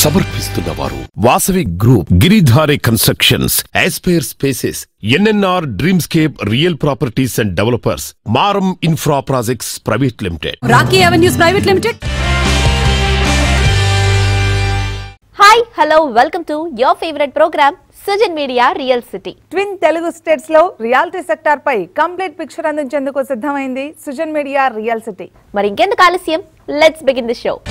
సమర్పిస్తున్న వారు Vasavi group Giridhari constructions aspire spaces NNR dreamscape real properties and developers Maram infra projects private limited Rocky avenues private limited hi hello welcome to your favourite program Sujan media real city twin Telugu states లో reality sector పై complete picture అందించేందుకు సిద్ధమైంది Sujan media real city మరి ఇంకెందుకు ఆలస్యం let's begin the show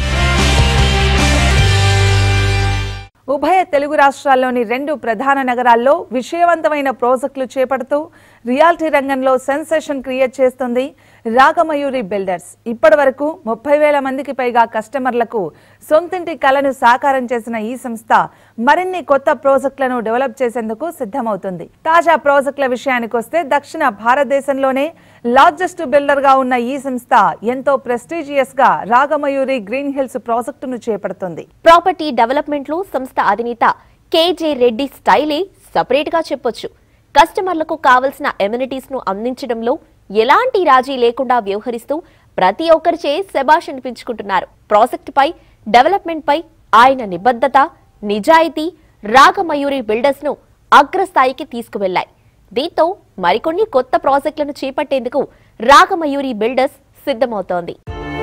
ఉభయ తెలుగు రాష్ట్రాల్లోని రెండు ప్రధాన నగరాల్లో విజయవంతమైన ప్రాజెక్టులు చేపడుతూ రియాలిటీ రంగంలో సెన్సేషన్ క్రియేట్ చేస్తుంది రాగమయూరి బిల్డర్స్ ఇప్పటి వరకు ముప్పై వేల మందికి పైగా కస్టమర్లకు సొంతింటి కలను సాకారం చేసిన ఈ సంస్థ మరిన్ని కొత్త ప్రాజెక్టులను డెవలప్ చేసేందుకు సిద్ధమవుతుంది తాజా ప్రాజెక్టుల విషయానికి వస్తే దక్షిణ భారతదేశంలోనే లార్జెస్ట్ బిల్డర్ గా ఉన్న ఈ సంస్థ ఎంతో ప్రెస్టీజియస్ గా రాగమయూరి గ్రీన్ హిల్స్ ప్రాజెక్టును చేపడుతుంది ప్రాపర్టీ డెవలప్మెంట్ లో సంస్థ అధినేత కేజే రెడ్డి స్టైలే సపరేట్ గా చెప్పొచ్చు కస్టమర్లకు కావలసిన ఎమ్యూనిటీస్ ను అందించడంలో ఎలాంటి రాజీ లేకుండా వ్యవహరిస్తూ ప్రతి ఒక్కరిచే శబాష్ అనిపించుకుంటున్నారు ప్రాజెక్ట్ పై డెవలప్మెంట్ పై ఆయన నిబద్ధత నిజాయితీ రాగమయూరి బిల్డర్స్ ను అగ్రస్థాయికి తీసుకువెళ్లాయి దీంతో మరికొన్ని కొత్త ప్రాజెక్టులను చేపట్టేందుకు రాగమయూరి బిల్డర్స్ సిద్ధమవుతోంది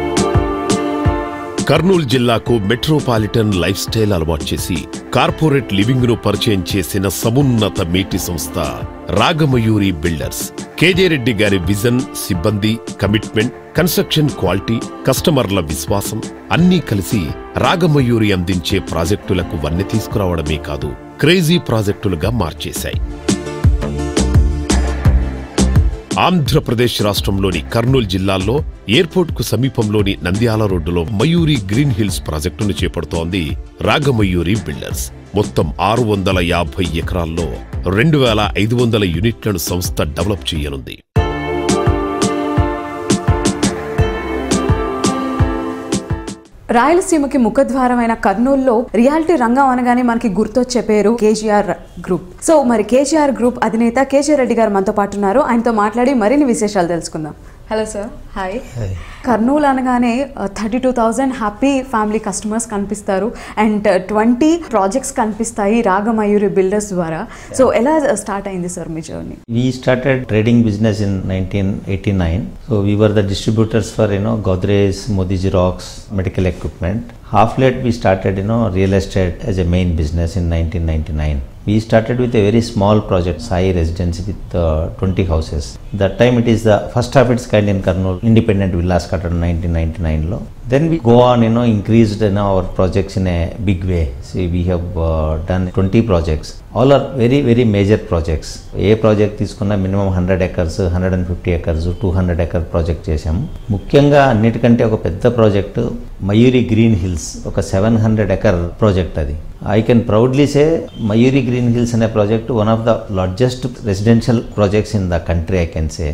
కర్నూలు జిల్లాకు మెట్రోపాలిటన్ లైఫ్ స్టైల్ అలవాటు చేసి కార్పొరేట్ లివింగ్ ను పరిచయం చేసిన సమున్నత మేటి సంస్థ రాగమయూరి బిల్డర్స్ కేజే రెడ్డి గారి విజన్ సిబ్బంది కమిట్మెంట్ కన్స్ట్రక్షన్ క్వాలిటీ కస్టమర్ల విశ్వాసం అన్నీ కలిసి రాగమయూరి అందించే ప్రాజెక్టులకు వన్నె తీసుకురావడమే కాదు క్రేజీ ప్రాజెక్టులుగా మార్చేశాయి ఆంధ్రప్రదేశ్ రాష్ట్రంలోని కర్నూలు జిల్లాల్లో ఎయిర్పోర్ట్ కు సమీపంలోని నంద్యాల రోడ్డులో మయూరి గ్రీన్ హిల్స్ ప్రాజెక్టును చేపడుతోంది రాగమయూరి బిల్డర్స్ మొత్తం ఆరు వందల యాభై ఎకరాల్లో రెండు వేల ఐదు వందల యూనిట్లను సంస్థ డెవలప్ చేయనుంది రాయలసీమకి ముఖద్వారమైన కర్నూలులో రియాలిటీ రంగం అనగానే మనకి గుర్తొచ్చే పేరు కేజీఆర్ గ్రూప్ సో మరి కేజీఆర్ గ్రూప్ అధినేత కేజీ రెడ్డి గారు మనతో పాటు ఉన్నారు ఆయనతో మాట్లాడి మరిన్ని విశేషాలు తెలుసుకుందాం హలో సార్ హాయ్ కర్నూలు అనగానే thirty two thousand happy family customers కనిపిస్తారు అండ్ ట్వంటీ ప్రాజెక్ట్స్ కనిపిస్తాయి రాగమయూరి బిల్డర్స్ ద్వారా సో ఎలా స్టార్ట్ అయింది సార్ మీ journey We started trading business in 1989. So we were the distributors for you know Godrej, Modi Xerox, medical equipment. Half late we started you know real estate as a main business in 1999. We started with a very small project, Sai Residency with uh, 20 houses. That time it is the first of its kind in Karnool, independent villas started in 1999 lo. Then we go on, you know, increased you know, our projects in a big way. See, we have uh, done 20 projects. All are very, very major projects. ఏ project తీసుకున్నా minimum hundred acres hundred and fifty acres two hundred acre project చేశాము ముఖ్యంగా అన్నిటికంటే ఒక పెద్ద project Mayuri green hills ఒక seven hundred acre project అది I can proudly say Mayuri green hills అనే project one of the largest residential projects in the country I can say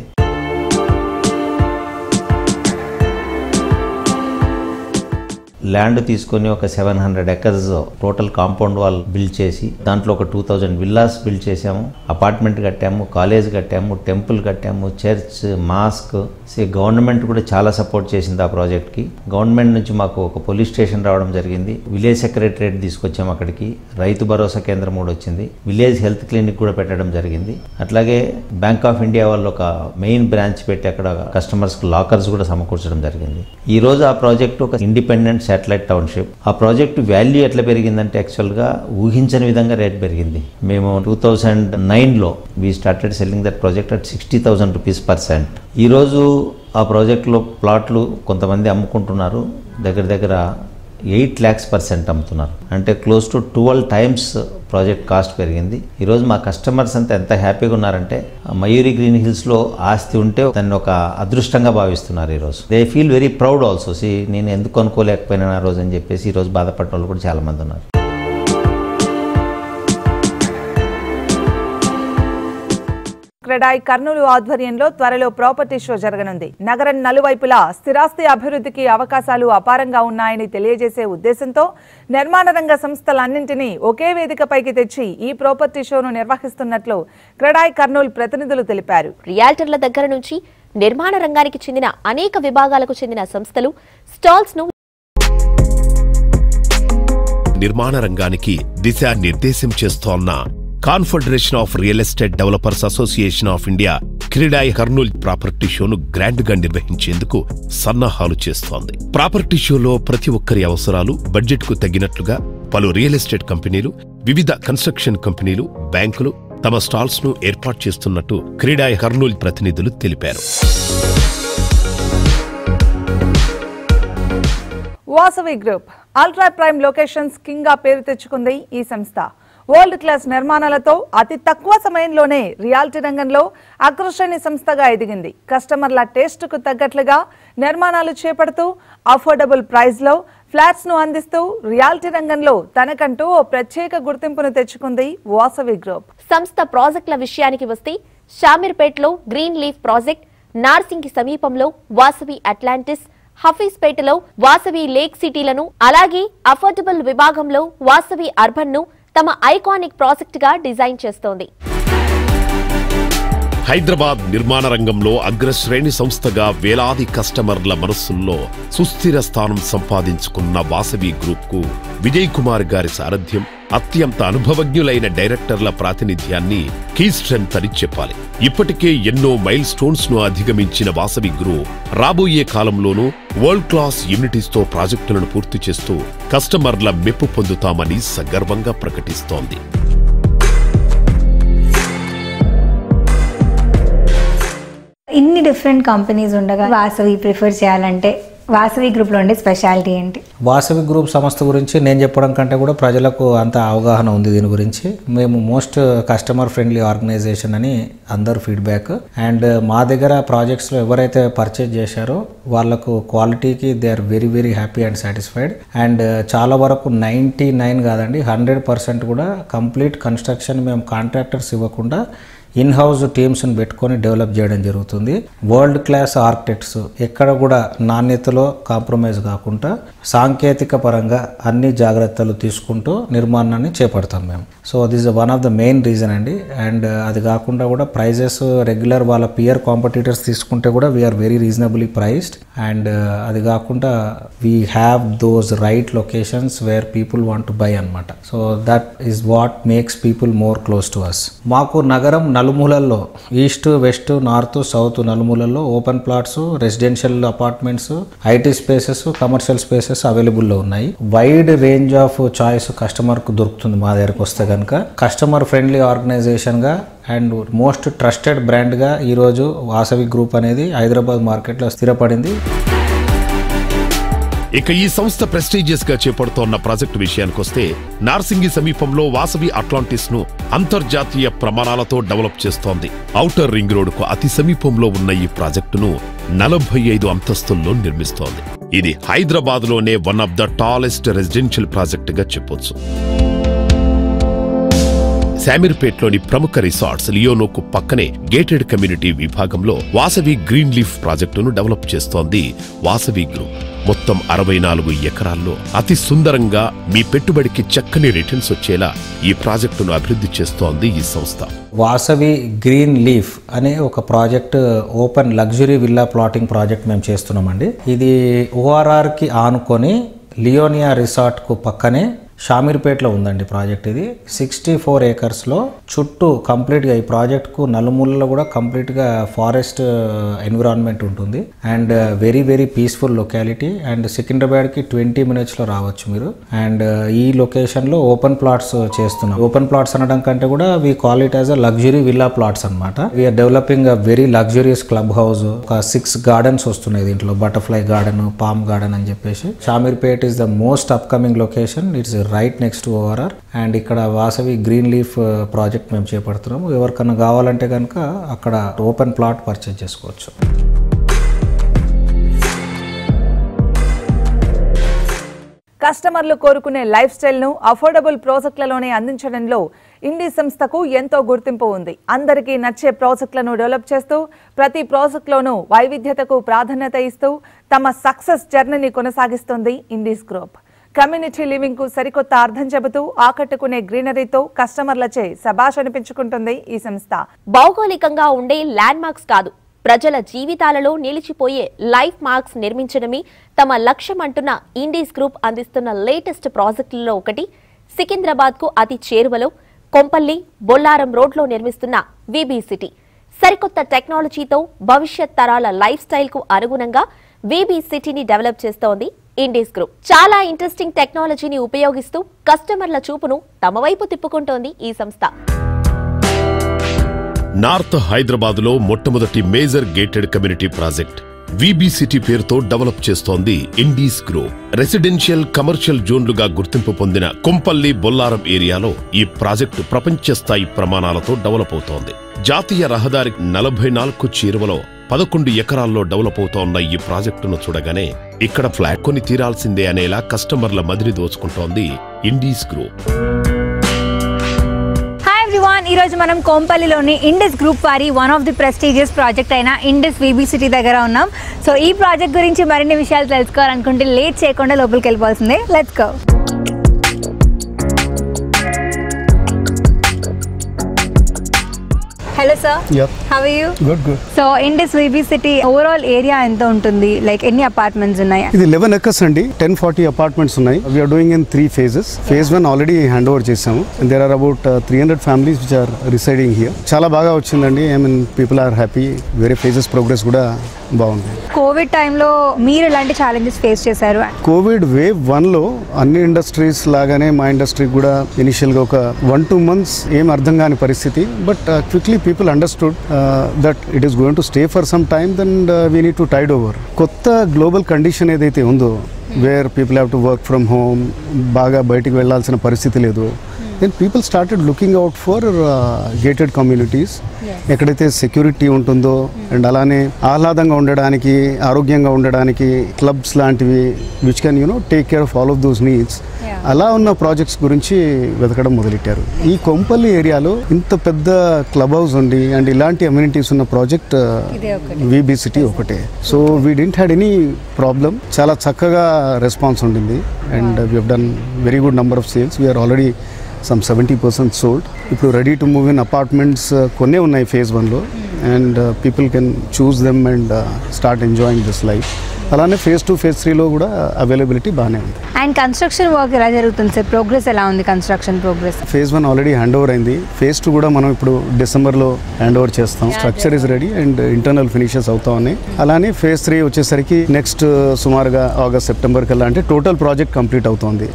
land తీసుకొని ఒక seven hundred acres total compound wall build చేసి దాంట్లో ఒక two thousand villas build చేసాము apartment కట్టాము college కట్టాము temple కట్టాము చర్చ్ మాస్క్ సే గవర్నమెంట్ కూడా చాలా సపోర్ట్ చేసింది ఆ ప్రాజెక్ట్కి గవర్నమెంట్ నుంచి మాకు ఒక పోలీస్ స్టేషన్ రావడం జరిగింది విలేజ్ సెక్రటరేట్ తీసుకొచ్చాము అక్కడికి రైతు భరోసా కేంద్రం కూడా వచ్చింది విలేజ్ హెల్త్ క్లినిక్ కూడా పెట్టడం జరిగింది అట్లాగే బ్యాంక్ ఆఫ్ ఇండియా వాళ్ళు ఒక మెయిన్ బ్రాంచ్ పెట్టి అక్కడ కస్టమర్స్కి లాకర్స్ కూడా సమకూర్చడం జరిగింది ఈ రోజు ఆ ప్రాజెక్ట్ ఒక ఇండిపెండెంట్ శాటిలైట్ టౌన్షిప్ ఆ ప్రాజెక్ట్ వాల్యూ ఎట్లా పెరిగిందంటే యాక్చువల్గా ఊహించని విధంగా రేట్ పెరిగింది మేము టూ థౌజండ్ నైన్లో we started selling that project at sixty thousand rupees per cent ఈరోజు ఆ ప్రాజెక్ట్లో ప్లాట్లు కొంతమంది అమ్ముకుంటున్నారు దగ్గర దగ్గర ఎయిట్ ల్యాక్స్ పర్సెంట్ అమ్ముతున్నారు అంటే close to twelve times project cost పెరిగింది ఈరోజు మా కస్టమర్స్ అంతా ఎంత హ్యాపీగా ఉన్నారంటే ఆ మయూరి గ్రీన్ హిల్స్లో ఆస్తి ఉంటే దాన్ని ఒక అదృష్టంగా భావిస్తున్నారు ఈరోజు they feel very proud also సి నేను ఎందుకు అనుకోలేకపోయినా ఆ రోజు అని చెప్పేసి ఈరోజు బాధపడిన వాళ్ళు కూడా చాలామంది ఉన్నారు క్రెడాయ్ కర్నూలు ఆధ్వర్యంలో త్వరలో ప్రాపర్టీ షో జరగనుంది నగరం నలువైపులా స్థిరాస్తి అభివృద్ధికి అవకాశాలు అపారంగా ఉన్నాయని తెలియజేసే ఉద్దేశంతో నిర్మాణ రంగ సంస్థలన్నింటినీ ఒకే వేదికపైకి తెచ్చి ఈ ప్రాపర్టీ షోను నిర్వహిస్తున్నట్లు క్రెడాయ్ కర్నూలు ప్రతినిధులు తెలిపారు రియాల్టర్ల దగ్గర నుంచి నిర్మాణ రంగానికి చెందిన అనేక విభాగాలకు చెందిన సంస్థలు స్టాల్స్ ను నిర్మాణ రంగానికి దిశానిర్దేశం చేస్తోన్న confederation of real estate developers association of India CREDAI Kurnool property షోను గ్రాండ్ గా నిర్వహించేందుకు సన్నాహాలు చేస్తోంది ప్రాపర్టీ షోలో ప్రతి ఒక్కరి అవసరాలు బడ్జెట్ కు తగినట్లుగా పలు రియల్ ఎస్టేట్ కంపెనీలు వివిధ కన్స్ట్రక్షన్ కంపెనీలు బ్యాంకులు తమ స్టాల్స్ ను ఏర్పాటు చేస్తున్నట్టు క్రీడాయి కర్నూల్ ప్రతినిధులు తెలిపారు Vasavi group ultra prime locations king గా పేరు తెచ్చుకుంది ఈ సంస్థ వరల్డ్ క్లాస్ నిర్మాణాలతో అతి తక్కువ సమయంలోనే రియాలిటీ రంగంలో అగ్రశ్రేణి సంస్థగా ఎదిగింది కస్టమర్ల టేస్ట్ కు తగ్గట్లుగా నిర్మాణాలు చేపడుతూ అఫోర్డబుల్ ప్రైస్ లో ఫ్లాట్స్ ను అందిస్తూ రియాలిటీ రంగంలో తనకంటూ ఓ ప్రత్యేక గుర్తింపును తెచ్చుకుంది వాసవి గ్రూప్ సంస్థ ప్రాజెక్టుల విషయానికి వస్తే షామీర్పేటలో గ్రీన్ లీఫ్ ప్రాజెక్ట్ నార్సింగి సమీపంలో వాసవి అట్లాంటిస్ హఫీజ్పేటలో వాసవి లేక్ సిటీలను అలాగే అఫోర్డబుల్ విభాగంలో వాసవి అర్బన్ ను తమ ఐకానిక్ ప్రాజెక్ట్ గా డిజైన్ చేస్తోంది హైదరాబాద్ నిర్మాణ రంగంలో అగ్రశ్రేణి సంస్థగా వేలాది కస్టమర్ల మనస్సుల్లో సుస్థిర స్థానం సంపాదించుకున్న వాసవి గ్రూప్ కు విజయ్ కుమార్ గారి సారథ్యం అత్యంత అనుభవజ్ఞులైన డైరెక్టర్ల ప్రాతినిధ్యాన్ని కీ స్ట్రెంత్ అని చెప్పాలి ఇప్పటికే ఎన్నో మైల్ స్టోన్స్ ను అధిగమించిన వాసవి గ్రూప్ రాబోయే కాలంలోనూ వరల్డ్ క్లాస్ యూనిటీస్ తో ప్రాజెక్టులను పూర్తి చేస్తూ కస్టమర్ల మెప్పు పొందుతామని సగర్వంగా ప్రకటిస్తోంది ఇన్ని డిఫరెంట్ కంపెనీస్ ఉండగా వాసవి ప్రిఫర్ చేయాలంటే వాసవి గ్రూప్లో ఉండే స్పెషాలిటీ ఏంటి వాసవి గ్రూప్ సంస్థ గురించి నేను చెప్పడం కంటే కూడా ప్రజలకు అంత అవగాహన ఉంది దీని గురించి మేము మోస్ట్ కస్టమర్ ఫ్రెండ్లీ ఆర్గనైజేషన్ అని అందరు ఫీడ్బ్యాక్ అండ్ మా దగ్గర ప్రాజెక్ట్స్లో ఎవరైతే పర్చేజ్ చేశారో వాళ్ళకు క్వాలిటీకి they are very very happy and satisfied and చాలా వరకు నైంటీ నైన్ కాదండి హండ్రెడ్ పర్సెంట్ కూడా కంప్లీట్ కన్స్ట్రక్షన్ మేము కాంట్రాక్టర్స్ ఇవ్వకుండా ఇన్ హౌస్ టీమ్స్ని పెట్టుకొని డెవలప్ చేయడం జరుగుతుంది వరల్డ్ క్లాస్ ఆర్కిటెక్ట్స్ ఎక్కడ కూడా నాణ్యతలో కాంప్రమైజ్ కాకుండా సాంకేతిక పరంగా అన్ని జాగ్రత్తలు తీసుకుంటూ నిర్మాణాన్ని చేపడతాం మేము so this one of the main reason అండి అండ్ అది కాకుండా కూడా ప్రైజెస్ రెగ్యులర్ వాళ్ళ పియర్ కాంపిటీటర్స్ తీసుకుంటే కూడా we are very reasonably priced and అది కాకుండా we have those right locations where people want to buy అనమాట so that is what makes people more close to us మాకు నగరం నలుమూలల్లో ఈస్ట్ వెస్ట్ నార్త్ సౌత్ నలుమూలల్లో open plots residential apartments IT spaces commercial spaces అవైలబుల్లో ఉన్నాయి wide range of choice కస్టమర్కు దొరుకుతుంది మా దగ్గరకు వస్తే కనుక కస్టమర్ ఫ్రెండ్లీ ఆర్గనైజేషన్గా అండ్ మోస్ట్ ట్రస్టెడ్ బ్రాండ్గా ఈరోజు వాసవి గ్రూప్ అనేది హైదరాబాద్ మార్కెట్లో స్థిరపడింది ఇక ఈ సంస్థ ప్రెస్టీజియస్ గా చేపడుతోన్న ప్రాజెక్టు విషయానికొస్తే నార్సింగి సమీపంలో వాసవి అట్లాంటిస్ ను అంతర్జాతీయ ప్రమాణాలతో డెవలప్ చేస్తోంది ఔటర్ రింగ్ రోడ్డుకు అతి సమీపంలో ఉన్న ఈ ప్రాజెక్టును నలభై ఐదు అంతస్తుల్లో నిర్మిస్తోంది ఇది హైదరాబాద్ లోనే one of the tallest residential project గా చెప్పొచ్చు శామీర్పేట్లోని ప్రముఖ రిసార్ట్స్ లియోనోకు పక్కనే గేటెడ్ కమ్యూనిటీ విభాగంలో వాసవి గ్రీన్ లీఫ్ ప్రాజెక్టును డెవలప్ చేస్తోంది వాసవి గ్రూప్ మొత్తం అరవై నాలుగు ఎకరాల్లో అతి సుందరంగా మీ పెట్టుబడికి చక్కని రిటర్న్స్ వచ్చేలా ఈ ప్రాజెక్టును అభివృద్ధి చేస్తోంది ఈ సంస్థ వాసవి గ్రీన్ లీఫ్ అనే ఒక project open luxury villa plotting project మేము చేస్తున్నామండి ఇది ఓఆర్ఆర్కి ఆనుకొని లియోనియా రిసార్ట్కు పక్కనే షామీర్పేటలో ఉందండి ప్రాజెక్ట్ ఇది సిక్స్టీ ఫోర్ ఏకర్స్లో చుట్టూ కంప్లీట్గా ఈ ప్రాజెక్ట్కు నలుమూలలో కూడా కంప్లీట్గా ఫారెస్ట్ ఎన్విరాన్మెంట్ ఉంటుంది and very very peaceful locality and సికింద్రాబాద్కి ట్వంటీ మినిట్స్లో రావచ్చు మీరు అండ్ ఈ లొకేషన్లో ఓపెన్ ప్లాట్స్ చేస్తున్నాం ఓపెన్ ప్లాట్స్ అనడం కంటే కూడా we call it as a luxury villa plots అనమాట we are developing a very luxurious club house ఒక సిక్స్ గార్డెన్స్ వస్తున్నాయి దీంట్లో బటర్ఫ్లై గార్డెన్ పామ్ గార్డెన్ అని చెప్పేసి Shamirpet is the most upcoming location it's right next to ORR and ఇక్కడ Vasavi green leaf project మేము చేపడుతున్నాము ఎవరికన్నా కావాలంటే కనుక అక్కడ ఓపెన్ ప్లాట్ పర్చేజ్ చేసుకోవచ్చు కస్టమర్లు కోరుకునే లైఫ్ స్టైల్ను అఫోర్డబుల్ ప్రాజెక్టులలోనే అందించడంలో ఇండి సంస్థకు ఎంతో గుర్తింపు ఉంది అందరికీ నచ్చే ప్రాజెక్టులను డెవలప్ చేస్తూ ప్రతి ప్రాజెక్టులోనూ వైవిధ్యతకు ప్రాధాన్యత ఇస్తూ తమ సక్సెస్ జర్నీని కొనసాగిస్తోంది ఇండీస్ గ్రూప్ కమ్యూనిటీ లివింగ్ కు సరికొత్త అర్థం చెబుతూ ఆకట్టుకునే గ్రీనరీతో కస్టమర్లచే శబాష్ అనిపించుకుంటుంది ఈ సంస్థ భౌగోళికంగా ఉండే ల్యాండ్ మార్క్స్ కాదు ప్రజల జీవితాలలో నిలిచిపోయే లైఫ్ మార్క్స్ నిర్మించడమే తమ లక్ష్యం అంటున్న ఇండీస్ గ్రూప్ అందిస్తున్న లేటెస్ట్ ప్రాజెక్టులలో ఒకటి సికింద్రాబాద్కు అతి చేరువలో కొంపల్లి బొల్లారం రోడ్లో నిర్మిస్తున్న విబీ సిటీ సరికొత్త టెక్నాలజీతో భవిష్యత్ తరాల లైఫ్ స్టైల్ కు అనుగుణంగా వీబీ సిటీని డెవలప్ చేస్తోంది ఇండీస్ గ్రూప్ చాలా ఇంట్రెస్టింగ్ టెక్నాలజీని ఉపయోగిస్తూ కస్టమర్ల చూపును తమ వైపు తిప్పుకుంటోంది ఈ సంస్థ నార్త్ హైదరాబాద్ లో మొట్టమొదటి major gated community project VB city పేరుతో డెవలప్ చేస్తోంది ఇండీస్ గ్రూప్ రెసిడెన్షియల్ కమర్షియల్ జోన్లుగా గుర్తింపు పొందిన కొంపల్లి బొల్లారం ఏరియాలో ఈ ప్రాజెక్టు ప్రపంచ స్థాయి ప్రమాణాలతో డెవలప్ అవుతోంది జాతీయ రహదారి నలభై నాలుగు చేరువలో పదకొండు ఎకరాల్లో డెవలప్ అవుతోన్న ఈ ప్రాజెక్టును చూడగానే ఇక్కడ ఫ్లాట్ కొని తీరాల్సిందే అనేలా కస్టమర్ల మదిని దోచుకుంటోంది ఇండీస్ గ్రూప్ హాయ్ ఎవ్రీవాన్ ఈ రోజు మనం కోంపల్లిలోని ఇండస్ గ్రూప్ వారి one of the prestigious project అయిన ఇండస్ వీబీ సిటీ దగ్గర ఉన్నాం సో ఈ ప్రాజెక్ట్ గురించి మరిన్ని విషయాలు తెలుసుకోవాలనుకుంటే లేట్ చేయకుండా లోపలికి వెళ్ళిపోవాల్సిందే let's go hello sir Yep. How you good good so Indus VB city overall area ఎంత ఉంటుంది లైక్ ఎన్ని అపార్ట్మెంట్స్ ఉన్నాయి ఇది లెవెన్ ఎకర్స్ అండి టెన్ ఫార్టీ అపార్ట్మెంట్స్ ఉన్నాయి we are doing in three phases phase one already hand over చేసాము there are about three hundred families which are residing here చాలా బాగా వచ్చిందండి I mean people are happy వేరే phases progress కూడా బాగుంది Covid టైంలో మీరు ఎలాంటి ఛాలెంజెస్ ఫేస్ చేశారు కోవిడ్ వేవ్ వన్లో అన్ని ఇండస్ట్రీస్ లాగానే మా ఇండస్ట్రీ కూడా ఇనిషియల్గా ఒక వన్ టూ మంత్స్ ఏం అర్థం కాని పరిస్థితి but quickly people understood that it is going to stay for some time then we need to tide over కొత్త గ్లోబల్ కండిషన్ ఏదైతే ఉందో where people have to work from home బాగా బయటికి వెళ్ళాల్సిన పరిస్థితి లేదు then people started looking out for gated communities ఎక్కడైతే security ఉంటుందో అండ్ అలానే ఆహ్లాదంగా ఉండడానికి ఆరోగ్యంగా ఉండడానికి క్లబ్స్ లాంటివి which can you know take care of all of those needs అలా ఉన్న ప్రాజెక్ట్స్ గురించి వెతకడం మొదలెట్టారు ఈ కొంపల్లి ఏరియాలో ఇంత పెద్ద క్లబ్ హౌస్ ఉంది అండ్ ఇలాంటి అమ్యూనిటీస్ ఉన్న ప్రాజెక్ట్ విబి సిటీ ఒకటే so we didn't had any problem చాలా చక్కగా రెస్పాన్స్ ఉండింది and we done very good number of sales we are already some seventy percent sold ఇప్పుడు ready to move in apartments కొన్నే ఉన్నాయి phase వన్లో and people can choose them and start enjoying this life అలానే phase two phase త్రీలో కూడా availability బాగానే ఉంది and construction work ఎలా జరుగుతుంది సార్ ప్రోగ్రెస్ ఎలా ఉంది construction progress phase one already hand over అయింది ఫేజ్ టూ కూడా మనం ఇప్పుడు డిసెంబర్లో హ్యాండ్ ఓవర్ చేస్తాం structure is ready and internal finishes అవుతా ఉన్నాయి అలానే ఫేజ్ త్రీ వచ్చేసరికి నెక్స్ట్ సుమారుగా ఆగస్ట్ సెప్టెంబర్ కల్లా అంటే టోటల్ ప్రాజెక్ట్ కంప్లీట్ అవుతోంది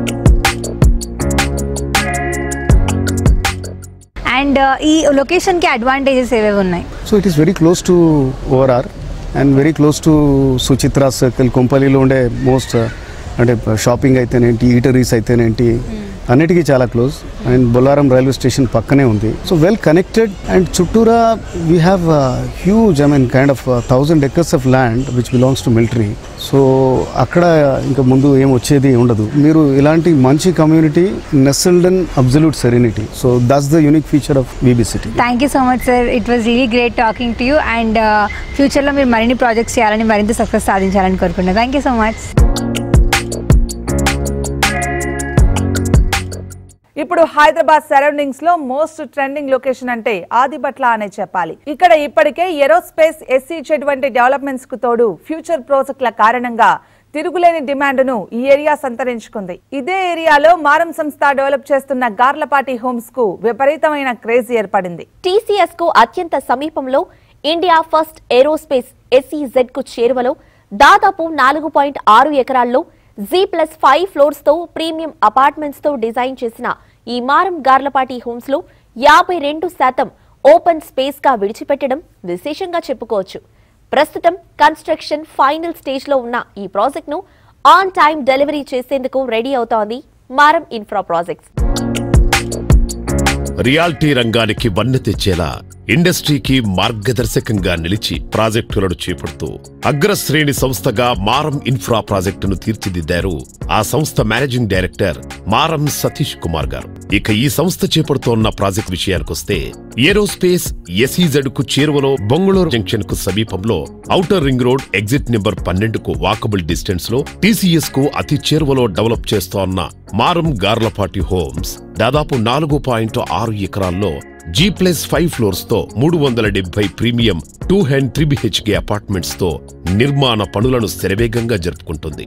అండ్ ఈ లొకేషన్కి అడ్వాంటేజెస్ ఏవేవి ఉన్నాయి so it is very close to ORR and very close to Suchitra circle కొంపల్లిలో ఉండే మోస్ట్ అంటే షాపింగ్ అయితేనేంటి ఈటరీస్ అయితేనేంటి అన్నిటికీ చాలా close and Bollaram railway station పక్కనే ఉంది సో వెల్ కనెక్టెడ్ అండ్ చుట్టూరా we have huge I mean kind of thousand acres of land which belongs to military so అక్కడ ఇంకా ముందు ఏం వచ్చేది ఉండదు మీరు ఇలాంటి మంచి community nestled and absolute serenity so that's the unique feature of VB city thank you so much sir it was really great talking to you and ఫ్యూచర్లో మీరు మరిన్ని ప్రాజెక్ట్స్ చేయాలని మరింత సక్సెస్ సాధించాలని కోరుకుంటున్నాను థ్యాంక్ యూ సో మచ్ ఇప్పుడు Hyderabad surroundings లో most trending location అంటే ఆదిబట్ల అనే చెప్పాలి ఇక్కడ ఇప్పటికే ఏరోస్పేస్ ఎస్సీ వంటి డెవలప్మెంట్స్ కు తోడు ఫ్యూచర్ ప్రాజెక్టుల కారణంగా తిరుగులేని డిమాండ్ను ఈ ఏరియా సంతరించుకుంది ఇదే ఏరియాలో మారం సంస్థ డెవలప్ చేస్తున్న గార్లపాటి హోమ్స్ కు విపరీతమైన క్రేజ్ ఏర్పడింది టీసీఎస్ కు అత్యంత సమీపంలో ఇండియా ఫస్ట్ ఏరోస్పేస్ ఎస్ఈజెడ్ కు చేరువలో దాదాపు నాలుగు పాయింట్ ఆరు ఎకరాల్లో జీ ప్లస్ ఫైవ్ ఫ్లోర్స్ తో ప్రీమియం అపార్ట్మెంట్స్ తో డిజైన్ చేసిన ఈ మారం గార్లపాటి హోమ్స్ లో యాభై రెండు శాతం ఓపెన్ స్పేస్ గా విడిచిపెట్టడం విశేషంగా చెప్పుకోవచ్చు ప్రస్తుతం కన్స్ట్రక్షన్ ఫైనల్ స్టేజ్ లో ఉన్న ఈ ప్రాజెక్ట్ ను ఆన్ టైం డెలివరీ చేసేందుకు రెడీ అవుతోంది మారం ఇన్ఫ్రా ప్రాజెక్ట్స్ రియాల్టీ రంగానికి వన్నె తెచ్చేలా ఇండస్ట్రీకి మార్గదర్శకంగా నిలిచి ప్రాజెక్టులను చేపడుతూ అగ్రశ్రేణి సంస్థగా మారం ఇన్ఫ్రా ప్రాజెక్టును తీర్చిదిద్దారు ఆ సంస్థ మేనేజింగ్ డైరెక్టర్ మారం సతీష్ కుమార్ గారు ఇక ఈ సంస్థ చేపడుతోన్న ప్రాజెక్ట్ విషయానికొస్తే ఏరోస్పేస్ ఎస్ఈజెడ్ కు చేరువలో బొంగళూరు జంక్షన్ కు సమీపంలో outer ring road exit number పన్నెండుకు వాకబుల్ డిస్టెన్స్ లో టీసీఎస్ కు అతి చేరువలో డెవలప్ చేస్తోన్న మారం గార్లపాటి హోమ్స్ దాదాపు నాలుగు పాయింట్ ఆరు ఎకరాల్లో జీ ప్లస్ ఫైవ్ ఫ్లోర్స్ తో మూడు వందల డెబ్బై premium two and three BHK apartments తో నిర్మాణ పనులను శరవేగంగా జరుపుకుంటుంది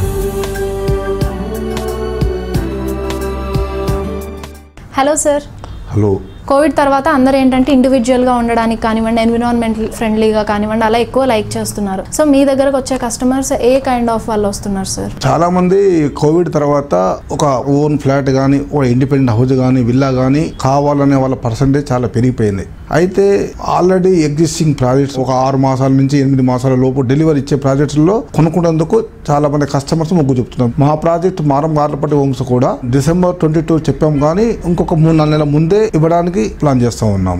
హలో సార్ హలో కోవిడ్ తర్వాత అందరూ ఏంటంటే ఇండివిజువల్గా ఉండడానికి కానివ్వండి ఎన్విరాన్మెంట్ ఫ్రెండ్లీగా కానివ్వండి అలా ఎక్కువ లైక్ చేస్తున్నారు సో మీ దగ్గరకు వచ్చే కస్టమర్స్ ఏ కైండ్ ఆఫ్ వాళ్ళు వస్తున్నారు సార్ చాలా మంది కోవిడ్ తర్వాత ఒక ఓన్ ఫ్లాట్ కానీ ఒక ఇండిపెండెంట్ హౌస్ కానీ విల్లా కానీ కావాలనే వాళ్ళ పర్సంటేజ్ చాలా పెరిగిపోయింది అయితే ఆల్రెడీ ఎగ్జిస్టింగ్ ప్రాజెక్ట్స్ ఒక ఆరు మాసాల నుంచి ఎనిమిది మాసాల లోపు డెలివరీ ఇచ్చే ప్రాజెక్ట్స్లో కొనుక్కునేందుకు చాలా మంది కస్టమర్స్ మొగ్గు చెప్తున్నారు మా ప్రాజెక్ట్ మారం గార్లపట్టి హోమ్స్ కూడా డిసెంబర్ ట్వంటీ టూ చెప్పాం కానీ ఇంకొక మూడు నాలుగు నెలల ముందే ఇవ్వడానికి ప్లాన్ చేస్తూ ఉన్నాము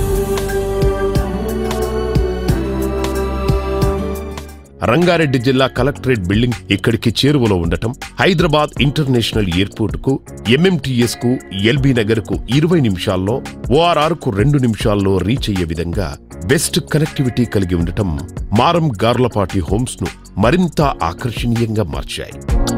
రంగారెడ్డి జిల్లా కలెక్టరేట్ బిల్డింగ్ ఇక్కడికి చేరువలో ఉండటం హైదరాబాద్ ఇంటర్నేషనల్ ఎయిర్పోర్ట్ కు ఎంఎంటీఎస్ కు ఎల్బీ నగర్ కు ఇరవై నిమిషాల్లో ఓఆర్ఆర్ కు రెండు నిమిషాల్లో రీచ్ అయ్యే విధంగా బెస్ట్ కనెక్టివిటీ కలిగి ఉండటం మారం గార్లపాటి హోమ్స్ ను మరింత ఆకర్షణీయంగా మార్చాయి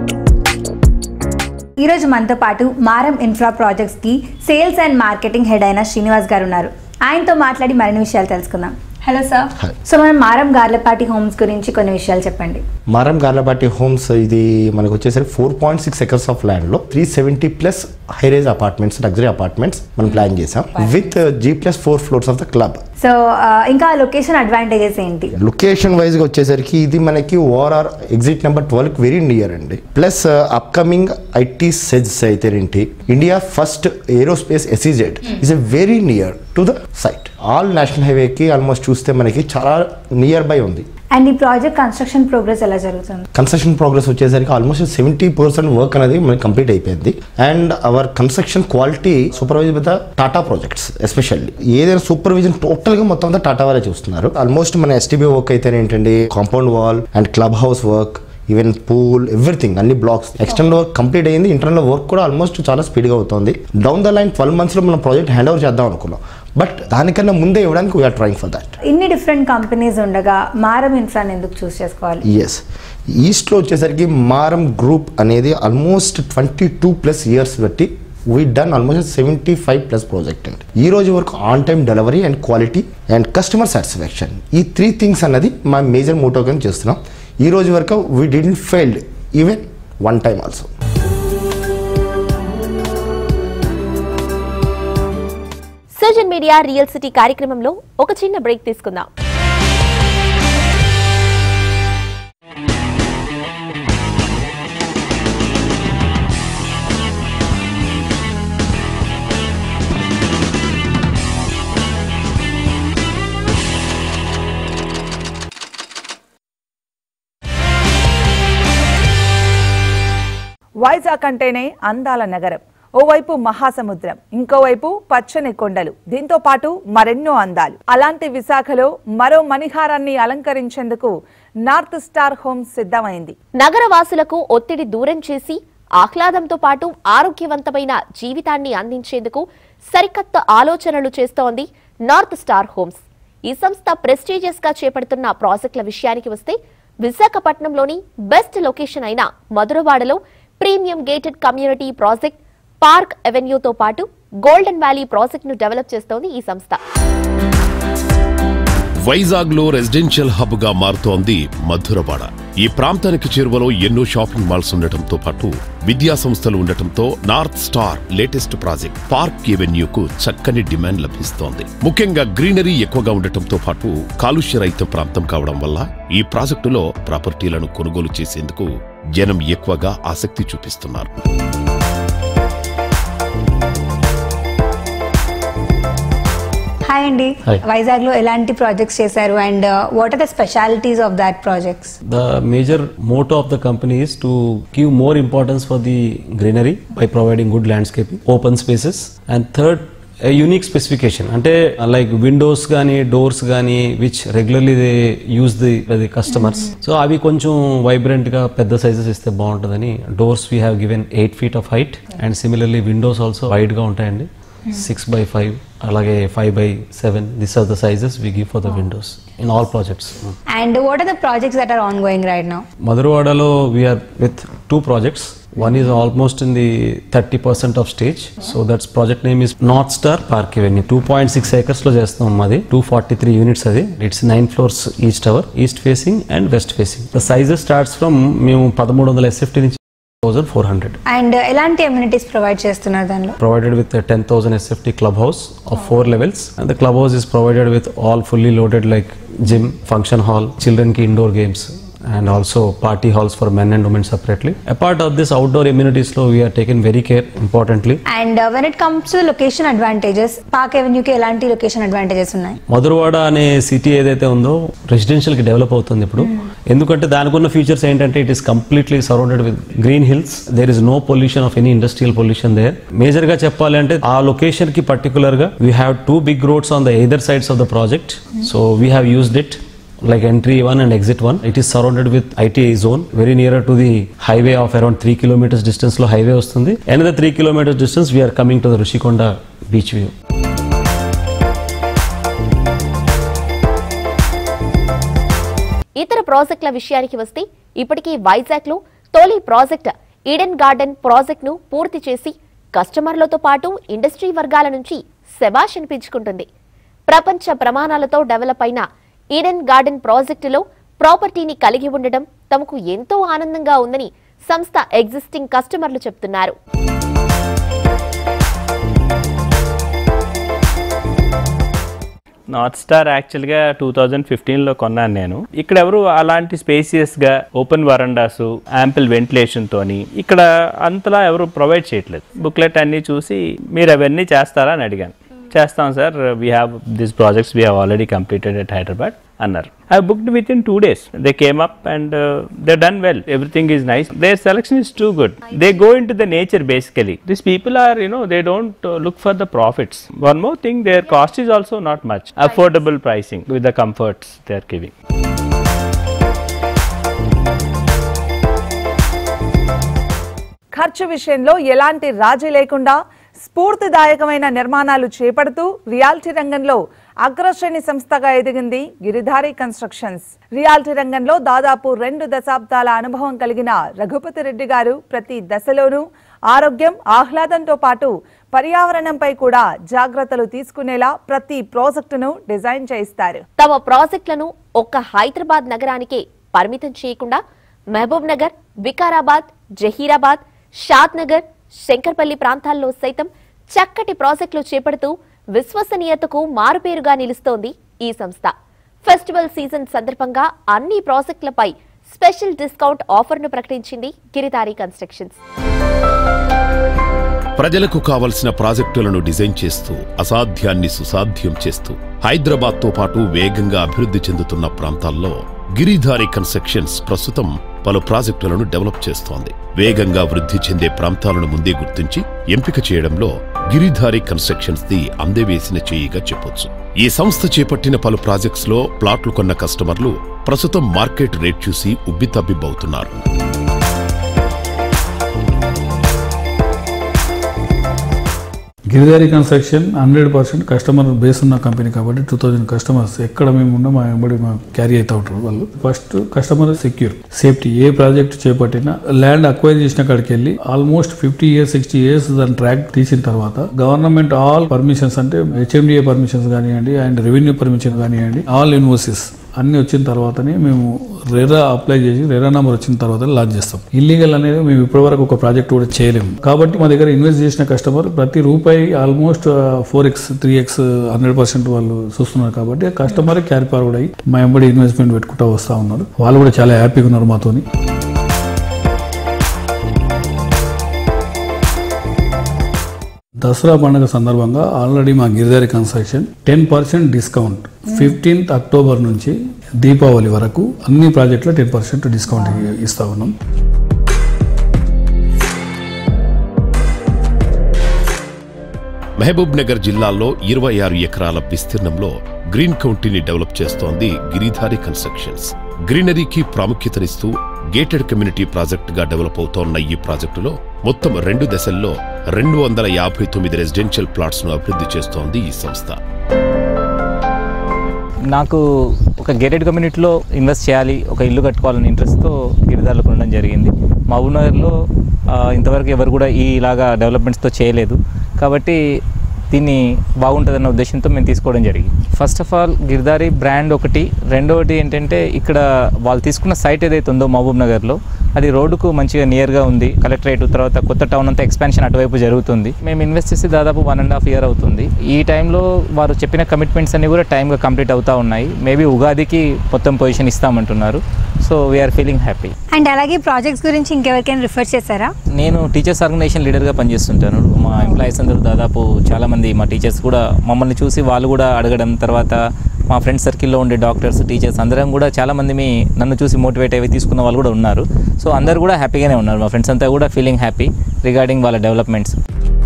ఈరోజు మనతో పాటు మారం ఇన్ఫ్రా ప్రాజెక్ట్స్కి సేల్స్ అండ్ మార్కెటింగ్ హెడ్ అయిన శ్రీనివాస్ గారు ఉన్నారు ఆయనతో మాట్లాడి మరిన్ని విషయాలు తెలుసుకుందాం హలో సార్ సో మనం మారం గార్లపాటి హోమ్స్ గురించి కొన్ని విషయాలు చెప్పండి మారం గార్లబాటి హోమ్స్ ఇది మనకు వచ్చేసరికి four point six acres of ల్యాండ్లో three seventy plus high rise apartments luxury apartments మనం ప్లాన్ చేసాం with G plus four floors of the club so ఆ, ఇంకా లొకేషన్ అడ్వాంటేజెస్ ఏంటి లొకేషన్ వైజ్ గా వచ్చేసరికి ఇది మనకి ORR exit number twelve very near అండి ప్లస్ అప్కమింగ్ ఐటీ సెజ్ అయితేనేంటి India first aerospace SEZ is a very near to the site all national హైవేకి ఆల్మోస్ట్ చూస్తే మనకి చాలా నియర్ బై ఉంది అండ్ ఈ ప్రాజెక్ట్ కన్స్ట్రక్షన్ ప్రోగ్రెస్ ఎలా జరుగుతుంది కన్స్ట్రక్షన్ ప్రోగ్రెస్ వచ్చేసరికి ఆల్మోస్ట్ సెవెంటీ పర్సెంట్ వర్క్ అనేది మనకి కంప్లీట్ అయిపోయింది and our construction quality supervise with Tata projects especially ఏదైనా సూపర్విజన్ టోటల్ గా మొత్తం అంతా టాటా వారే చూస్తున్నారు ఆల్మోస్ట్ మన ఎస్టీబీ వర్క్ అయితే ఏంటండి compound wall and club house work even pool everything అన్ని బ్లాక్స్ ఎక్స్టర్నల్ వర్క్ కంప్లీట్ అయింది ఇంటర్నల్ వర్క్ కూడా ఆల్మోస్ట్ చాలా స్పీడ్గా అవుతుంది డౌన్ ద లైన్ ట్వెల్వ్ మంత్స్లో మనం ప్రాజెక్ట్ హ్యాండ్ ఓవర్ చేద్దాం అనుకున్నాం బట్ దానికన్నా ముందే ఇవ్వడానికి వీఆర్ ట్రైంగ్ ఫర్ దాట్ ఇన్ని డిఫరెంట్ కంపెనీస్ ఉండగా మారం ఇన్ఫ్రాన్ ఎందుకు చూస్ చేసుకోవాలి ఎస్ ఈస్ట్లో వచ్చేసరికి మారం గ్రూప్ అనేది almost twenty two plus years బట్టి we done almost seventy five plus project అండి ఈ రోజు వరకు on time delivery and quality and customer satisfaction ఈ త్రీ థింగ్స్ అన్నది మా మేజర్ మోటో కింద చేస్తున్నాం ఈ రోజు వరకు we didn't failed even one time also సర్జన్ మీడియా రియల్ సిటీ కార్యక్రమంలో ఒక చిన్న బ్రేక్ తీసుకుందాం వైజాగ్ అంటేనే అందాల నగరం ఓవైపు మహాసముద్రం ఇంకోవైపు పచ్చని కొండలు దీంతో పాటు మరెన్నో అందాలు అలాంటి విశాఖలో మరో మణిహారాన్ని అలంకరించేందుకు నార్త్ స్టార్ హోమ్స్ సిద్ధమైంది నగర వాసులకు ఒత్తిడి దూరం చేసి ఆహ్లాదంతో పాటు ఆరోగ్యవంతమైన జీవితాన్ని అందించేందుకు సరికొత్త ఆలోచనలు చేస్తోంది నార్త్ స్టార్ హోమ్స్ ఈ సంస్థ ప్రెస్టీజియస్ గా చేపడుతున్న ప్రాజెక్టుల విషయానికి వస్తే విశాఖపట్నంలోని బెస్ట్ లొకేషన్ అయిన మధురవాడలో premium gated community project park అవెన్యూతో పాటు గోల్డెన్ వ్యాలీ ప్రాజెక్ట్ ను డెవలప్ చేస్తోంది ఈ సంస్థ వైజాగ్ లో రెసిడెన్షియల్ హబ్ గా మారుతోంది మధురవాడ ఈ ప్రాంతానికి చేరువలో ఎన్నో షాపింగ్ మాల్స్ ఉండటంతో పాటు విద్యా సంస్థలు ఉండటంతో north star latest project park ఎవెన్యూకు చక్కని డిమాండ్ లభిస్తోంది ముఖ్యంగా గ్రీనరీ ఎక్కువగా ఉండటంతో పాటు కాలుష్య రహిత ప్రాంతం కావడం వల్ల ఈ ప్రాజెక్టులో ప్రాపర్టీలను కొనుగోలు చేసేందుకు జనం ఎక్కువగా ఆసక్తి చూపిస్తున్నారు హాయ్ అండి Hi. వైజాగ్ లో ఎలాంటి ప్రాజెక్ట్స్ చేశారు and what are the specialities of that projects The major motto of the company is to give more importance for the greenery by providing good landscaping, open spaces, and third, a unique specification. అంటే like windows కానీ doors కానీ which regularly they use the the customers so అవి కొంచెం vibrant గా పెద్ద sizes ఇస్తే బాగుంటుందని doors we have given eight feet of height and similarly windows also wide గా ఉంటాయండి సిక్స్ బై ఫైవ్ అలాగే five by seven this are the sizes we give for the windows in all projects and what are the projects that are ongoing right now మధురవాడలో we're with two projects One is almost in the 30% of stage. So that's project name is North Star Park Avenue. 2.6 acres లో చేస్తున్నాం మాది two forty three units అది it's nine floors east tower east facing and west facing the sizes starts from మేము పదమూడు వందల SFT నుంచి thousand four hundred and ఎలాంటి amenities provide చేస్తున్నారు దానిలో provided with a 10,000 SFT clubhouse of four levels and the clubhouse is provided with all fully loaded like gym, function hall, children ki indoor games and also party halls for men and women separately. Apart of this outdoor amenities lo we are taken very care importantly. And when it comes to location advantages park ఎవెన్యూకి ఎలాంటి location advantages ఉన్నాయి మధురవాడ అనే city ఏదైతే ఉందో residential కి develop అవుతుంది ఇప్పుడు ఎందుకంటే దానికి ఉన్న ఫీచర్స్ ఏంటంటే it is completely surrounded with green hills there is no pollution of any industrial pollution there major గా చెప్పాలి అంటే ఆ లొకేషన్ కి పర్టికులర్ గా we have two big roads on the either sides of the project so we have used it like entry one and exit one it is surrounded with ITA zone very nearer to the highway of around 3 kilometers distance లో highway వస్తుంది another 3 kilometers distance we are coming to the Rushikonda beach view ఇతర ప్రాజెక్టుల విషయానికి వస్తే ఇప్పటికీ వైజాగ్లో తొలి project Eden garden ప్రాజెక్టును పూర్తి చేసి కస్టమర్లతో పాటు ఇండస్ట్రీ వర్గాల నుంచి శబాష్ అనిపించుకుంటుంది ప్రపంచ ప్రమాణాలతో డెవలప్ అయిన ఈడెన్ గార్డెన్ ప్రాజెక్టులో ప్రాపర్టీని కలిగి ఉండడం తమకు ఎంతో ఆనందంగా ఉందని సంస్థ ఎగ్జిస్టింగ్ కస్టమర్లు చెప్తున్నారు నార్త్ స్టార్ యాక్చువల్గా టూ థౌజండ్ ఫిఫ్టీన్లో కొన్నాను నేను ఇక్కడ ఎవరు అలాంటి స్పేసియస్గా ఓపెన్ వరండాస్ యాంపిల్ వెంటిలేషన్ తోని ఇక్కడ అంతలా ఎవరు ప్రొవైడ్ చేయట్లేదు బుక్లెట్ అన్నీ చూసి మీరు అవన్నీ చేస్తారా అని అడిగాను చేస్తాం sir we have this projects we have already completed at Hyderabad అన్నారు I booked within two days they came up and they done well everything is nice their selection is too good they go into the nature basically this people are you know they don't look for the profits one more thing their cost is also not much affordable pricing with the comforts they are giving ఖర్చు విషయంలో ఎలాంటి రాజీ లేకుండా స్ఫూర్తిదాయకమైన నిర్మాణాలు చేపడుతూ reality రంగంలో అగ్రశ్రేణి సంస్థగా ఎదిగింది గిరిధారి కన్స్ట్రక్షన్స్ రియాలిటీ రంగంలో దాదాపు రెండు దశాబ్దాల అనుభవం కలిగిన రఘుపతి రెడ్డి గారు ప్రతి దశలోనూ ఆరోగ్యం ఆహ్లాదంతో పాటు పర్యావరణంపై కూడా జాగ్రత్తలు తీసుకునేలా ప్రతి ప్రాజెక్టును డిజైన్ చేయిస్తారు తమ ప్రాజెక్టులను ఒక్క హైదరాబాద్ నగరానికే పరిమితం చేయకుండా మహబూబ్ నగర్ వికారాబాద్ జహీరాబాద్ షాద్ నగర్ శంకర్పల్లి ప్రాంతాల్లో సైతం చక్కటి ప్రాజెక్టులు చేపడుతూ విశ్వసనీయతకు మారుపేరుగా నిలుస్తోంది ఈ సంస్థ ఫెస్టివల్ సీజన్ సందర్భంగా అన్ని ప్రాజెక్టులపై స్పెషల్ డిస్కౌంట్ ఆఫర్ను ప్రకటించింది గిరిదారి కన్స్ట్రక్షన్స్ ప్రజలకు కావలసిన ప్రాజెక్టులను డిజైన్ చేస్తూ అసాధ్యాన్ని సుసాధ్యం చేస్తూ హైదరాబాద్ తో పాటు వేగంగా అభివృద్ధి చెందుతున్న ప్రాంతాల్లో గిరిధారి కన్స్ట్రక్షన్స్ ప్రస్తుతం పలు ప్రాజెక్టులను డెవలప్ చేస్తోంది వేగంగా వృద్ధి చెందే ప్రాంతాలను ముందే గుర్తించి ఎంపిక చేయడంలో గిరిధారి కన్స్ట్రక్షన్స్ ది అందవేసిన చేయిగా చెప్పొచ్చు ఈ సంస్థ చేపట్టిన పలు ప్రాజెక్ట్స్ లో ప్లాట్లు కొన్న కస్టమర్లు ప్రస్తుతం మార్కెట్ రేట్ చూసి ఉబ్బితబ్బిబ్బవుతున్నారు Giridhari construction hundred percent customer base ఉన్న కంపెనీ కాబట్టి టూ థౌజండ్ కస్టమర్స్ ఎక్కడ మేము ఉన్నా మా వెంబడి మా క్యారీ అవుతూ ఉంటారు వాళ్ళు ఫస్ట్ కస్టమర్ సెక్యూర్ సేఫ్టీ ఏ ప్రాజెక్ట్ చేపట్టినా ల్యాండ్ అక్వైర్ చేసిన కాడికి వెళ్ళి almost fifty years sixty years దాని ట్రాక్ తీసిన తర్వాత గవర్నమెంట్ ఆల్ పర్మిషన్స్ అంటే హెచ్ఎండిఏ పర్మిషన్స్ కానివ్వండి అండ్ రెవెన్యూ పర్మిషన్ కానివ్వండి ఆల్ ఇన్వోసిస్ అన్ని వచ్చిన తర్వాతనే మేము రెరా అప్లై చేసి రెరా నెంబర్ వచ్చిన తర్వాత లాంచ్ చేస్తాం ఇల్లీగల్ అనేది మేము ఇప్పటివరకు ఒక ప్రాజెక్ట్ కూడా చేయలేము కాబట్టి మా దగ్గర ఇన్వెస్ట్ చేసిన కస్టమర్ ప్రతి రూపాయి almost four X three X hundred percent వాళ్ళు చూస్తున్నారు కాబట్టి కస్టమర్ క్యారీ ఫార్వర్డ్ అయ్యి మా ఎంబడి ఇన్వెస్ట్మెంట్ పెట్టుకుంటూ వస్తూ ఉన్నారు వాళ్ళు కూడా చాలా హ్యాపీగా ఉన్నారు మాతోని దసరా పండుగ సందర్భంగా ఆల్రెడీ మా Giridhari construction ten percent discount fifteenth October నుంచి దీపావళి వరకు అన్ని ప్రాజెక్టులో టెన్ పర్సెంట్ డిస్కౌంట్ ఇస్తా ఉన్నాం మహబూబ్ నగర్ జిల్లాలో ఇరవై ఆరు ఎకరాల విస్తీర్ణంలో గ్రీన్ కౌంటీని డెవలప్ చేస్తోంది గిరిధారి కన్స్ట్రక్షన్స్ గ్రీనరీకి ప్రాముఖ్యతనిస్తూ గేటెడ్ కమ్యూనిటీ ప్రాజెక్టుగా డెవలప్ అవుతోన్న ఈ ప్రాజెక్టులో మొత్తం రెండు దశల్లో రెండు వందల యాభై తొమ్మిది రెసిడెన్షియల్ ప్లాట్స్ ను అభివృద్ధి చేస్తోంది ఈ సంస్థ నాకు ఒక గేటెడ్ కమ్యూనిటీలో ఇన్వెస్ట్ చేయాలి ఒక ఇల్లు కట్టుకోవాలని ఇంట్రెస్ట్తో గిరిదారులకు ఉండడం జరిగింది మహబూబ్నగర్లో ఆ, ఇంతవరకు ఎవరు కూడా ఈ ఇలాగా డెవలప్మెంట్స్తో చేయలేదు కాబట్టి దీన్ని బాగుంటుందన్న ఉద్దేశంతో మేము తీసుకోవడం జరిగింది first of all Girdhari brand ఒకటి రెండవది ఏంటంటే ఇక్కడ వాళ్ళు తీసుకున్న సైట్ ఏదైతే ఉందో మహబూబ్ నగర్లో అది రోడ్డుకు మంచిగా నియర్గా ఉంది కలెక్టరేట్ తర్వాత కొత్త టౌన్ అంతా ఎక్స్పాన్షన్ అటువైపు జరుగుతుంది మేము ఇన్వెస్ట్ చేసి దాదాపు వన్ అండ్ హాఫ్ ఇయర్ అవుతుంది ఈ టైంలో వారు చెప్పిన కమిట్మెంట్స్ అన్ని కూడా టైంగా కంప్లీట్ అవుతూ ఉన్నాయి మేబీ ఉగాదికి మొత్తం పొజిషన్ ఇస్తామంటున్నారు so we're feeling happy and అలాగే ప్రాజెక్ట్స్ గురించి ఇంకెవరికైనా రిఫర్ చేశారా నేను టీచర్స్ ఆర్గనైజేషన్ లీడర్గా పనిచేస్తుంటాను మా ఎంప్లాయీస్ అందరూ దాదాపు చాలామంది మా టీచర్స్ కూడా మమ్మల్ని చూసి వాళ్ళు కూడా అడగడం తర్వాత మా ఫ్రెండ్స్ సర్కిల్లో ఉండే డాక్టర్స్ టీచర్స్ అందరం కూడా చాలామంది మీ నన్ను చూసి మోటివేట్ అయ్యి తీసుకున్న వాళ్ళు కూడా ఉన్నారు సో అందరు కూడా హ్యాపీగానే ఉన్నారు మా ఫ్రెండ్స్ అంతా కూడా ఫీలింగ్ హ్యాపీ రిగార్డింగ్ వాళ్ళ డెవలప్మెంట్స్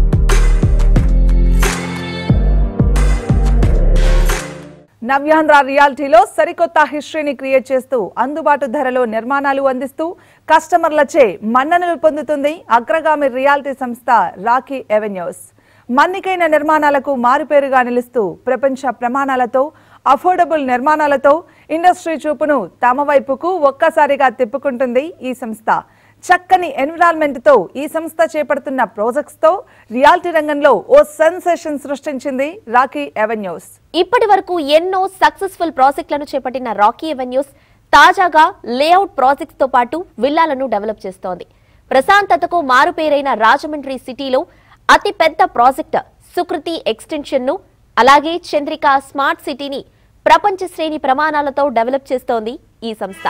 నవ్యాంధ్ర రియాలిటీలో సరికొత్త హిస్టరీని క్రియేట్ చేస్తూ అందుబాటు ధరలో నిర్మాణాలు అందిస్తూ కస్టమర్లచే మన్ననలు పొందుతుంది అగ్రగామి రియాలిటీ సంస్థ రాకీ ఎవెన్యూస్ మన్నికైన నిర్మాణాలకు మారుపేరుగా నిలుస్తూ ప్రపంచ ప్రమాణాలతో అఫోర్డబుల్ నిర్మాణాలతో ఇండస్ట్రీ చూపును తమ వైపుకు ఒక్కసారిగా తిప్పుకుంటుంది ఈ సంస్థ చక్కని ఎన్విరాన్మెంట్ తో ఈ సంస్థ చేపడుతున్న ప్రాజెక్ట్స్ తో రియాలిటీ రంగంలో ఓ సెన్సేషన్ సృష్టించింది రాకీ ఎవెన్యూస్ ఇప్పటి వరకు ఎన్నో సక్సెస్ఫుల్ ప్రాజెక్టులను చేపట్టిన రాకీ ఎవెన్యూస్ తాజాగా లేఅవుట్ ప్రాజెక్ట్స్ తో పాటు విల్లాలను డెవలప్ చేస్తోంది ప్రశాంతతకు మారుపేరైన రాజమండ్రి సిటీలో అతి పెద్ద ప్రాజెక్ట్ సుకృతి ఎక్స్టెన్షన్ ను అలాగే చంద్రిక స్మార్ట్ సిటీని ప్రపంచ శ్రేణి ప్రమాణాలతో డెవలప్ చేస్తోంది ఈ సంస్థ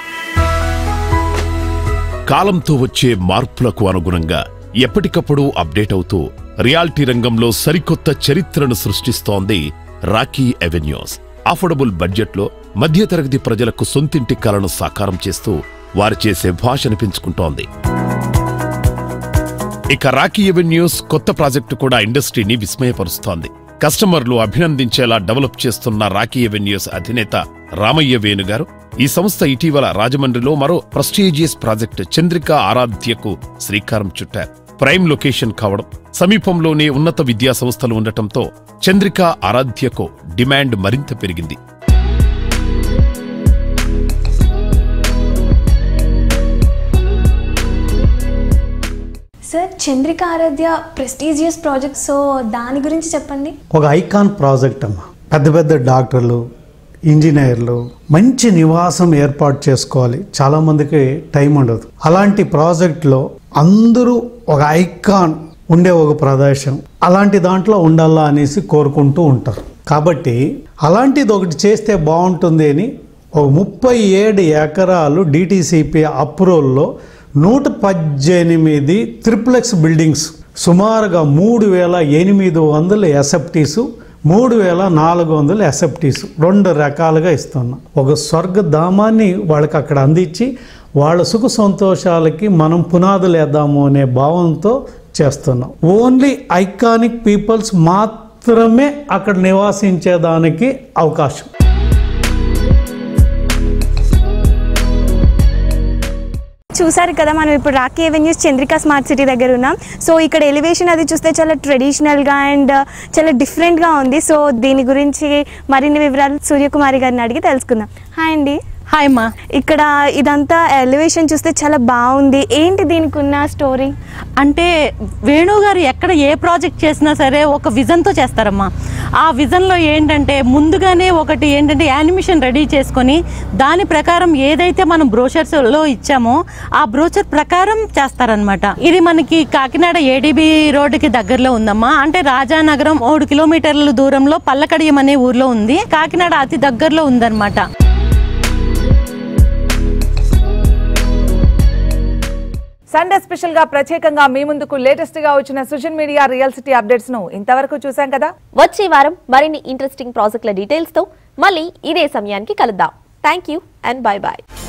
కాలంతో వచ్చే మార్పులకు అనుగుణంగా ఎప్పటికప్పుడు అప్డేట్ అవుతూ రియాలిటీ రంగంలో సరికొత్త చరిత్రను సృష్టిస్తోంది రాకీ ఎవెన్యూస్ అఫోర్డబుల్ బడ్జెట్లో మధ్యతరగతి ప్రజలకు సొంతింటి కలను సాకారం చేస్తూ వారు చేసే భాష అనిపించుకుంటోంది ఇక రాకీ ఎవెన్యూస్ కొత్త ప్రాజెక్టు కూడా ఇండస్ట్రీని విస్మయపరుస్తోంది కస్టమర్లు అభినందించేలా డెవలప్ చేస్తున్న రాకీ ఎవెన్యూస్ అధినేత రామయ్య వేణు గారు ఈ సంస్థ ఇటీవల రాజమండ్రిలో మరో ప్రెస్టీజియస్ ప్రాజెక్ట్ చంద్రిక ఆరాధ్యకు శ్రీకారం చుట్టారు ప్రైమ్ లొకేషన్ కావడం సమీపంలోనే ఉన్నత విద్యా సంస్థలు ఉండటంతో చంద్రిక ఆరాధ్యకు డిమాండ్ మరింత పెరిగింది sir Chandrika Aaradhya prestigious project so దాని గురించి చెప్పండి ఒక ఐకాన్ ప్రాజెక్ట్ అమ్మ పెద్ద పెద్ద డాక్టర్లు ఇంజనీర్లు మంచి నివాసం ఏర్పాటు చేసుకోవాలి చాలా మందికి టైం ఉండదు అలాంటి ప్రాజెక్ట్లో అందరూ ఒక ఐకాన్ ఉండే ఒక ప్రదేశం అలాంటి దాంట్లో ఉండాలా అనేసి కోరుకుంటూ ఉంటారు కాబట్టి అలాంటిది ఒకటి చేస్తే బాగుంటుంది అని ఒక ముప్పై ఏడు ఎకరాలు డిటిసిపి అప్రూవల్లో నూట పద్దెనిమిది త్రిప్లెక్స్ బిల్డింగ్స్ సుమారుగా మూడు వేల ఎనిమిది వందల ఎస్ఎఫ్టీసు మూడు వేల నాలుగు వందల ఎస్ఎఫ్టీస్ రెండు రకాలుగా ఇస్తున్నాం ఒక స్వర్గధామాన్ని వాళ్ళకి అక్కడ అందించి వాళ్ళ సుఖ సంతోషాలకి మనం పునాదులు వేద్దాము అనే భావంతో చేస్తున్నాం ఓన్లీ ఐకానిక్ పీపుల్స్ మాత్రమే అక్కడ నివాసించేదానికి అవకాశం చూసారు కదా మనం ఇప్పుడు Rocky avenues Chandrika smart city దగ్గర ఉన్నాం సో ఇక్కడ ఎలివేషన్ అది చూస్తే చాలా ట్రెడిషనల్గా అండ్ చాలా డిఫరెంట్గా ఉంది సో దీని గురించి మరిన్ని వివరాలు సూర్యకుమారి గారిని అడిగి తెలుసుకుందాం హాయ్ అండి హాయ్ అమ్మా ఇక్కడ ఇదంతా ఎలివేషన్ చూస్తే చాలా బాగుంది ఏంటి దీనికి ఉన్న స్టోరీ అంటే వేణు గారు ఎక్కడ ఏ ప్రాజెక్ట్ చేసినా సరే ఒక విజన్తో చేస్తారమ్మా ఆ విజన్లో ఏంటంటే ముందుగానే ఒకటి ఏంటంటే యానిమేషన్ రెడీ చేసుకొని దాని ప్రకారం ఏదైతే మనం బ్రోషర్స్లో ఇచ్చామో ఆ బ్రోచర్ ప్రకారం చేస్తారనమాట ఇది మనకి కాకినాడ ఏడీబీ రోడ్డుకి దగ్గరలో ఉందమ్మా అంటే రాజానగరం మూడు కిలోమీటర్ల దూరంలో పల్లకడియం అనే ఊర్లో ఉంది కాకినాడ అతి దగ్గరలో ఉందన్నమాట సండే స్పెషల్ గా ప్రత్యేకంగా మీ ముందుకు లేటెస్ట్ గా వచ్చిన social media real city updates ను ఇంతవరకు చూసాం కదా వచ్చే వారం మరిన్ని ఇంట్రెస్టింగ్ ప్రాజెక్టుల డీటెయిల్స్ తో మళ్ళీ ఇదే సమయానికి కలుద్దాం thank you and bye bye